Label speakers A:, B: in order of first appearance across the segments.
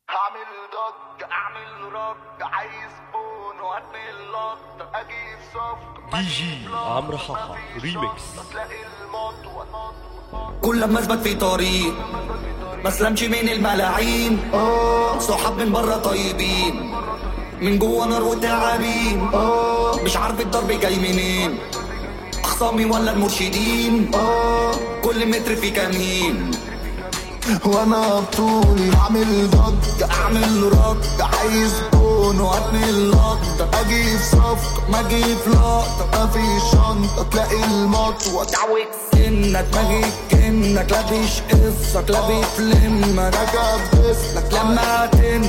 A: هعمل ضج اعمل رج عايز بون وارمي اللط اجيب صفق
B: دي جي عمرو حاحة ريميكس
A: تلاقي الموت
C: كل ما اثبت في طريق ما اسلمش من الملاعين صحاب من بره طيبين من جوه نار وتعابين مش عارف الضرب جاي منين اخصامي ولا المرشدين كل متر في كمين
D: وانا بطولي هعمل ضج
C: اعمل رد
D: عايز بون وارمي اللقطة
C: اجيب صفقة ما اجيب لقطة
D: ما في شنطة تلاقي المطوة
C: تعوج سنك ما اجيب كنك لا بيشقصك لا بيتلمك
D: اكبس لك
C: لما تن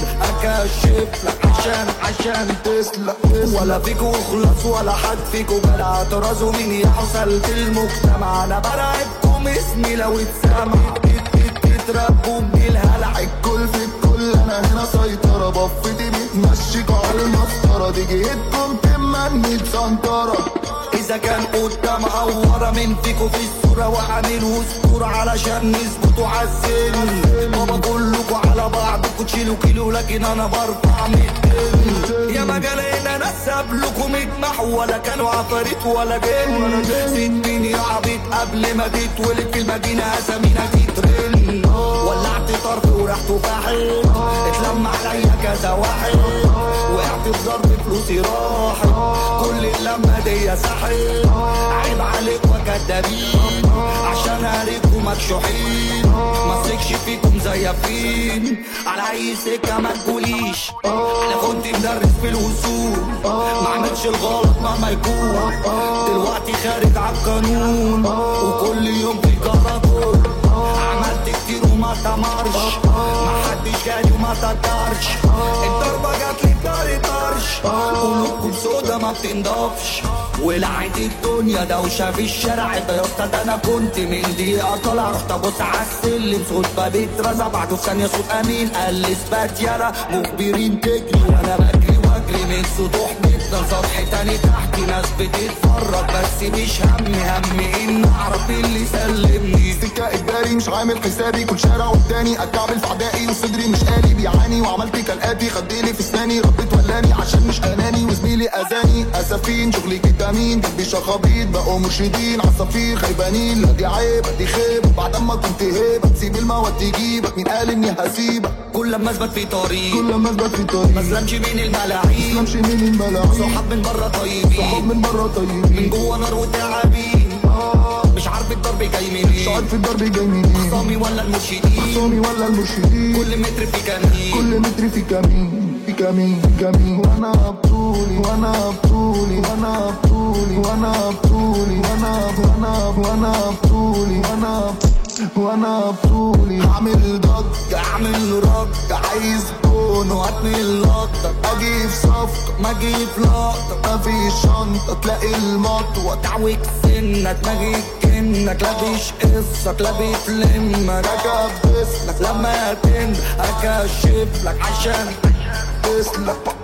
C: اكشف لك عشان عشان
D: تسلق
C: ولا فيكو خلاص ولا حد فيكو جدع طرازوا مين يا حصلت المجتمع انا برعبكم اسمي لو اتسمع تتربوا من الهلع
D: الكل في الكل انا هنا سيطرة بفتي بتمشيكوا على المسطرة دي جيتكم تمني سنطرة
C: اذا كان قدام عورة من فيكو في الصورة وعامل وسطورة علشان نثبتوا عالسن بابا كلكوا على بعضكوا تشيلوا كيلو لكن انا برفع ميتين يا مجال هنا ناس قبلكم اجمح ولا كانوا عفاريت ولا جن ست مين يا عبيط قبل ما تتولد في المدينة اسامينا تترن ولعت طرف وريحته فاحت اتلم عليا كذا واحد وقعت في ضرب فلوسي راحت كل اللمة دي ساحت عيب عليك وكدابين عشان عليكم مكشوحين مسكش فيكم زيافين على اي سكة ما تقوليش انا كنت مدرس في الوصول ما عملش الغلط مهما يكون دلوقتي خارج عالقانون وكل يوم في كراتور عملت كتير وما تمرش ما حدش جالي وما تقدرش الضربة جات لي بطاري طرش قلوبكم سودا ما بتنضفش ولعت الدنيا دوشة في الشارع اتغيرت ده انا كنت من دقيقة طالع رحت ابص على السلم صوت باب اترزع بعده في ثانية صوت امين قال لي اثبات يالا مخبرين تجري وانا بجري واجري من سطوح بيتنا سطح تاني تحت ناس بتتفرج بس مش همي همي ان اعرف اللي سلمني
D: سكة اجباري مش عامل حسابي كل شارع قدامي اتكعبل في عدائي وصدري مش قالي بيعاني وعملت كالاتي خديلي في اسناني ربيت ولاني عشان مش اناني وزميلي اذاني اسفين شغلي كتامين جنبي شخابيط بقوا مرشدين عصافير خيبانين لا دي عيب دي خيب بعد ما كنت هيبة تسيب المواد تجيبك مين قال اني هسيبك
C: كل ما اثبت في طريق
D: كل ما اثبت في طريق
C: ما اسلمش من الملاعين
D: امشي من الملاعين
C: صحاب من بره طيبين
D: صحاب من بره
C: من
D: طيبين
C: جوه نار وتعابين مش عارف الضرب جاي
D: مش
C: منين
D: عارف الضرب جاي منين
C: صامي ولا المرشدين
D: صومي ولا المرشدين
C: كل متر في كمين
D: كل متر في كمين في كمين في كمين وانا بطولي وانا بطولي وانا بطولي وانا بطولي وانا وانا وانا بطولي وانا وانا بطولي هعمل ضج
C: اعمل رد
D: عايز بون
C: وارمي اللقطة
D: اجيب صفقة
C: ما اجيب لقطة
D: ما في شنطة تلاقي المطوة
C: تعوج سنك ما اجيب كنك لا بيشقصك لا بيتلمك
D: اكبس لك
C: لما تند اكشف لك عشان
D: تسلك